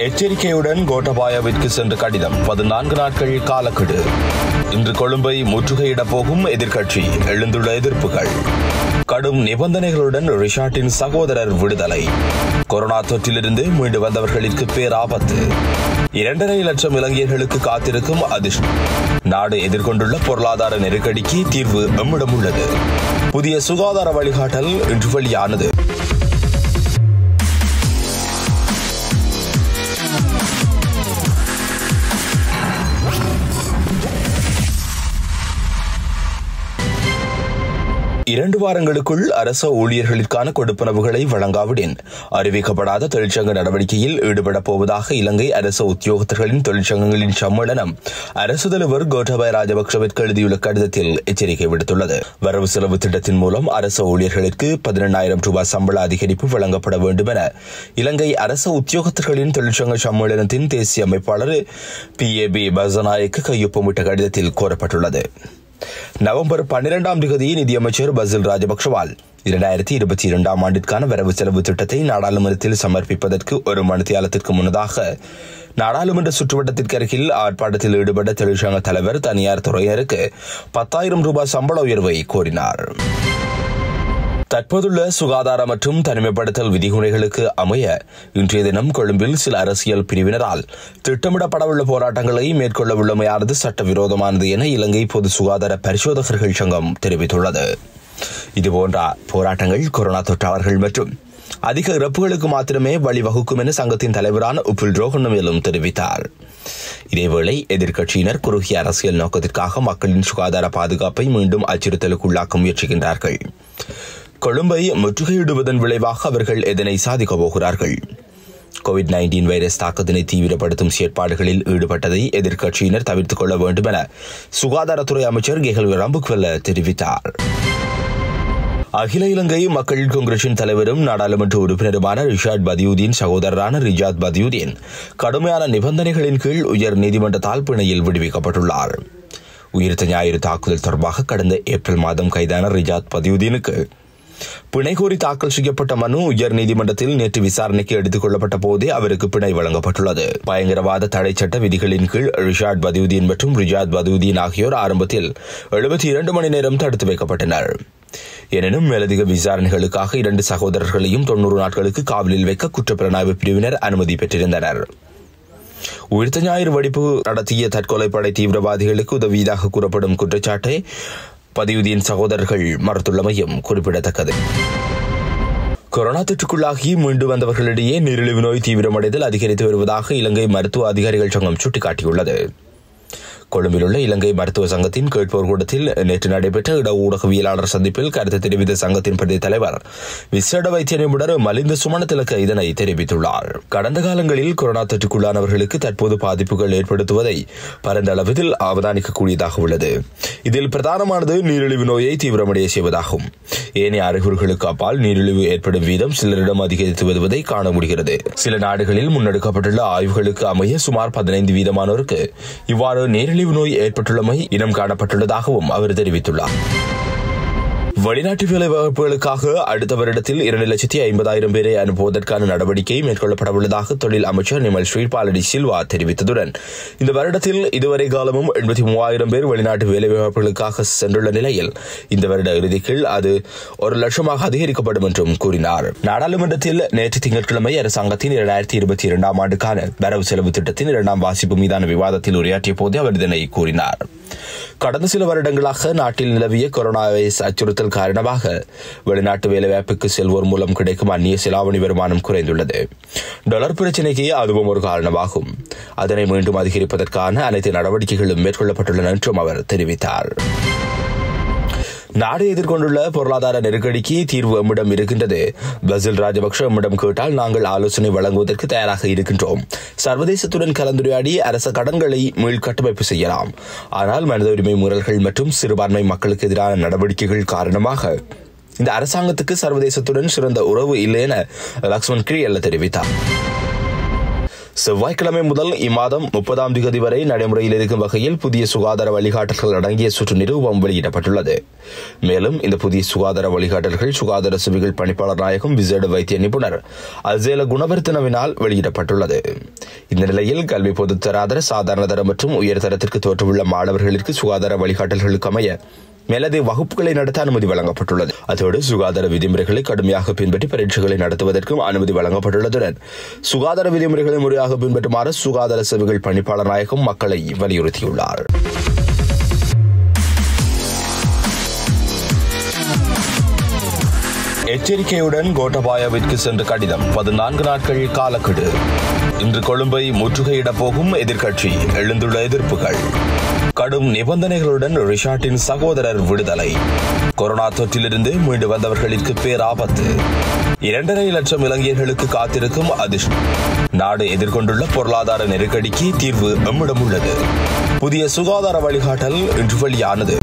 எச்சரிக்கையுடன் கோட்டபாயவிற்கு சென்ற கடிதம் பதினான்கு நாட்கள் காலக்கெடு இன்று கொழும்பை முற்றுகையிடப் போகும் எதிர்க்கட்சி எழுந்துள்ள எதிர்ப்புகள் கடும் நிபந்தனைகளுடன் ரிஷாட்டின் சகோதரர் விடுதலை கொரோனா தொற்றிலிருந்து மீண்டு வந்தவர்களுக்கு பேராபத்து இரண்டரை லட்சம் இலங்கையர்களுக்கு காத்திருக்கும் அதிர்ஷ்டம் நாடு எதிர்கொண்டுள்ள பொருளாதார நெருக்கடிக்கு தீர்வு எம்மிடம் உள்ளது புதிய சுகாதார வழிகாட்டல் இன்று வெளியானது இரண்டு வாரங்களுக்குள் அரச ஊழியர்களுக்கான கொடுப்பனவுகளை வழங்காவிடின் அறிவிக்கப்படாத தொழிற்சங்க நடவடிக்கையில் ஈடுபடப் போவதாக இலங்கை அரசு உத்தியோகத்தர்களின் தொழிற்சங்கங்களின் சம்மேளனம் அரசு தலைவர் கோட்டபாய ராஜபக்சவிற்கு எழுதியுள்ள கடிதத்தில் எச்சரிக்கை விடுத்துள்ளது வரவு செலவு திட்டத்தின் மூலம் அரசு ஊழியர்களுக்கு பதினெண்ணாயிரம் ரூபாய் சம்பள அதிகரிப்பு வழங்கப்பட வேண்டும் என இலங்கை அரசு உத்தியோகத்தர்களின் தொழிற்சங்க சம்மேளனத்தின் தேசிய அமைப்பாளர் பி ஏ பி பசநாயக்கு கையொப்பமிட்ட கடிதத்தில் கோரப்பட்டுள்ளது நவம்பர் பன்னிரெண்டாம் தேதி நிதியமைச்சர் பசில் ராஜபக்சவால் இரண்டாயிரத்தி இருபத்தி இரண்டாம் ஆண்டிற்கான வரவு செலவு திட்டத்தை நாடாளுமன்றத்தில் சமர்ப்பிப்பதற்கு ஒரு மணித்தியாலத்திற்கு முன்னதாக நாடாளுமன்ற சுற்றுவட்டத்திற்கு அருகில் ஆர்ப்பாட்டத்தில் ஈடுபட்ட தொழிற்சங்க தலைவர் தனியார் துறையினருக்கு பத்தாயிரம் ரூபாய் சம்பள உயர்வை கோரினார் தற்போதுள்ள சுகாதார மற்றும் தனிமைப்படுத்தல் விதிமுறைகளுக்கு அமைய இன்றைய தினம் கொழும்பில் சில அரசியல் பிரிவினரால் திட்டமிடப்படவுள்ள போராட்டங்களை மேற்கொள்ள உள்ளமையானது சட்டவிரோதமானது என இலங்கை பொது சுகாதார பரிசோதகர்கள் சங்கம் தெரிவித்துள்ளது இதுபோன்ற போராட்டங்கள் கொரோனா தொற்றாளர்கள் மற்றும் அதிக இறப்புகளுக்கு மாத்திரமே வழிவகுக்கும் என சங்கத்தின் தலைவரான உப்புல் ரோஹன் மேலும் தெரிவித்தார் இதேவேளை எதிர்க்கட்சியினர் குறுகிய அரசியல் நோக்கத்திற்காக மக்களின் சுகாதார பாதுகாப்பை மீண்டும் அச்சுறுத்தலுக்குள்ளாக்க முயற்சிக்கின்றார்கள் கொழும்பை முற்றுகையிடுவதன் விளைவாக அவர்கள் எதனை சாதிக்கப் போகிறார்கள் கோவிட் நைன்டீன் வைரஸ் தாக்கத்தினை தீவிரப்படுத்தும் செயற்பாடுகளில் ஈடுபட்டதை எதிர்க்கட்சியினர் தவிர்த்துக் கொள்ள வேண்டும் என சுகாதாரத்துறை அமைச்சர் கெகல் ரம்புக்வெல்ல தெரிவித்தார் அகில இலங்கை மக்கள் காங்கிரசின் தலைவரும் நாடாளுமன்ற உறுப்பினருமான ரிஷாட் பதியுதீன் சகோதரரான ரிஜாத் பதியுதீன் கடுமையான நிபந்தனைகளின் கீழ் உயர் நீதிமன்றத்தால் பிணையில் விடுவிக்கப்பட்டுள்ளார் உயிர்த்த ஞாயிறு தாக்குதல் தொடர்பாக கடந்த ஏப்ரல் மாதம் கைதான ரிஜாத் பதியுதீனுக்கு பிணை கோரி தாக்கல் செய்யப்பட்ட மனு உயர் நீதிமன்றத்தில் நேற்று விசாரணைக்கு எடுத்துக் கொள்ளப்பட்ட போதே அவருக்கு பிணை வழங்கப்பட்டுள்ளது பயங்கரவாத தடை சட்ட விதிகளின் கீழ் ரிஷாட் பதூதீன் மற்றும் ரிஜாத் பதூதீன் ஆகியோர் ஆரம்பத்தில் எழுபத்தி இரண்டு மணி நேரம் தடுத்து வைக்கப்பட்டனர் எனினும் மேலதிக விசாரணைகளுக்காக இரண்டு சகோதரர்களையும் தொன்னூறு நாட்களுக்கு காவலில் வைக்க குற்றப்புலனாய்வு பிரிவினர் அனுமதி பெற்றிருந்தனர் உயிர்த்த ஞாயிறு வெடிப்பு நடத்திய தற்கொலைப்படை தீவிரவாதிகளுக்கு உதவியதாக கூறப்படும் குற்றச்சாட்டை பதிவுதீன் சகோதரர்கள் மறுத்துள்ளமையும் குறிப்பிடத்தக்கது கொரோனா தொற்றுக்குள்ளாகி மீண்டு வந்தவர்களிடையே நீரிழிவு நோய் தீவிரமடைதல் அதிகரித்து வருவதாக இலங்கை மருத்துவ அதிகாரிகள் சங்கம் சுட்டிக்காட்டியுள்ளது கொழும்பில் உள்ள இலங்கை மருத்துவ சங்கத்தின் கேட்போர் கூட்டத்தில் நேற்று நடைபெற்ற இட ஊடகவியலாளர் சந்திப்பில் கருத்து தெரிவித்த சங்கத்தின் பிரதி தலைவர் விசேட வைத்திய நிபுணர் மலிந்த சுமணத்திலக்க இதனை தெரிவித்துள்ளார் கடந்த காலங்களில் கொரோனா தொற்றுக்குள்ளானவர்களுக்கு தற்போது பாதிப்புகள் ஏற்படுத்துவதை பரந்த அளவில் அவதானிக்கக்கூடியதாக உள்ளது இதில் பிரதானமானது நீரிழிவு நோயை தீவிரமடைய செய்வதாகும் ஏனைய அறிகுறிகளுக்கு அப்பால் நீரிழிவு ஏற்படும் வீதம் சிலரிடம் அதிகரித்து வருவதை காண முடிகிறது சில நாடுகளில் முன்னெடுக்கப்பட்டுள்ள ஆய்வுகளுக்கு அமைய சுமார் பதினைந்து வீதமானோருக்கு இவ்வாறு நீரிழிவு நோய் ஏற்பட்டுள்ளமை இனம் காணப்பட்டுள்ளதாகவும் அவர் தெரிவித்துள்ளார் வெளிநாட்டு வேலைவாய்ப்புகளுக்காக அடுத்த வருடத்தில் இரண்டு லட்சத்தி ஐம்பதாயிரம் பேரை அனுப்புவதற்கான நடவடிக்கை மேற்கொள்ளப்பட உள்ளதாக தொழில் அமைச்சர் நிமல் ஸ்ரீபாலடி சில்வா தெரிவித்ததுடன் இந்த வருடத்தில் இதுவரை காலமும் எண்பத்தி மூவாயிரம் பேர் வெளிநாட்டு வேலைவாய்ப்புகளுக்காக சென்றுள்ள நிலையில் இந்த வருட இறுதிக்குள் அது ஒரு லட்சமாக அதிகரிக்கப்படும் என்றும் கூறினார் நாடாளுமன்றத்தில் நேற்று திங்கட்கிழமை அரசாங்கத்தின் இரண்டாயிரத்தி இருபத்தி இரண்டாம் ஆண்டுக்கான வரவு செலவு திட்டத்தின் இரண்டாம் வாசிப்பு மீதான விவாதத்தில் உரையாற்றிய போது அவர் இதனை கூறினார் கடந்த சில வருடங்களாக நாட்டில் நிலவிய கொரோனா வைரஸ் அச்சுறுத்தல் காரணமாக வெளிநாட்டு வேலைவாய்ப்புக்கு செல்வோர் மூலம் கிடைக்கும் அந்நிய செலாவணி வருமானம் குறைந்துள்ளது டாலர் பிரச்சினைக்கு அதுவும் ஒரு காரணமாகும் அதனை மீண்டும் அதிகரிப்பதற்கான அனைத்து நடவடிக்கைகளும் மேற்கொள்ளப்பட்டுள்ளன என்றும் அவர் தெரிவித்தார் நாடு எதிர்கொண்டுள்ள பொருளாதார நெருக்கடிக்கு தீர்வு எம்மிடம் இருக்கின்றது பசில் ராஜபக்ஷ எம்மிடம் கேட்டால் நாங்கள் ஆலோசனை வழங்குவதற்கு தயாராக இருக்கின்றோம் சர்வதேசத்துடன் கலந்துரையாடி அரச கடன்களை மீள்கட்டமைப்பு செய்யலாம் ஆனால் மனித உரிமை மீறல்கள் மற்றும் சிறுபான்மை மக்களுக்கு எதிரான நடவடிக்கைகள் காரணமாக இந்த அரசாங்கத்துக்கு சர்வதேசத்துடன் சிறந்த உறவு இல்லை என லக்ஷ்மண் கிரியல்ல தெரிவித்தார் செவ்வாய்க்கிழமை முதல் இம்மாதம் முப்பதாம் திகதி வரை நடைமுறையில் இருக்கும் வகையில் புதிய சுகாதார வழிகாட்டல்கள் அடங்கிய சுற்று நிரூபம் வெளியிடப்பட்டுள்ளது மேலும் இந்த புதிய சுகாதார வழிகாட்டல்கள் சுகாதார சேவைகள் பணிப்பாளர் நாயகம் விசேட வைத்திய நிபுணர் அசேல குணவர்த்தனவினால் வெளியிடப்பட்டுள்ளது இந்த நிலையில் கல்வி பொதுத்தராதர சாதாரண தரம் மற்றும் உயர்தரத்திற்கு தோற்றவுள்ள மாணவர்களுக்கு சுகாதார வழிகாட்டல்களுக்கு அமைய மேலதை வகுப்புகளை நடத்த அனுமதி வழங்கப்பட்டுள்ளது அதோடு சுகாதார விதிமுறைகளை கடுமையாக பின்பற்றி பரீட்சைகளை நடத்துவதற்கும் அனுமதி வழங்கப்பட்டுள்ளதுடன் சுகாதார விதிமுறைகளை முறையாக பின்பற்றுமாறு சுகாதார சேவைகள் பணிப்பாளர் நாயகம் மக்களை வலியுறுத்தியுள்ளார் எச்சரிக்கையுடன் கோட்டபாயவிற்கு சென்ற கடிதம் பதினான்கு நாட்கள் காலக்கெடு இன்று கொழும்பை முற்றுகையிடப் போகும் எதிர்க்கட்சி எழுந்துள்ள எதிர்ப்புகள் கடும் நிபந்தனைகளுடன் ரிஷாட்டின் சகோதரர் விடுதலை கொரோனா தொற்றிலிருந்து மீண்டு வந்தவர்களுக்கு பேராபத்து இரண்டரை லட்சம் இளைஞர்களுக்கு காத்திருக்கும் அதிர்ஷ்டம் நாடு எதிர்கொண்டுள்ள பொருளாதார நெருக்கடிக்கு தீர்வு எம்மிடம் உள்ளது புதிய சுகாதார வழிகாட்டல் இன்று வெளியானது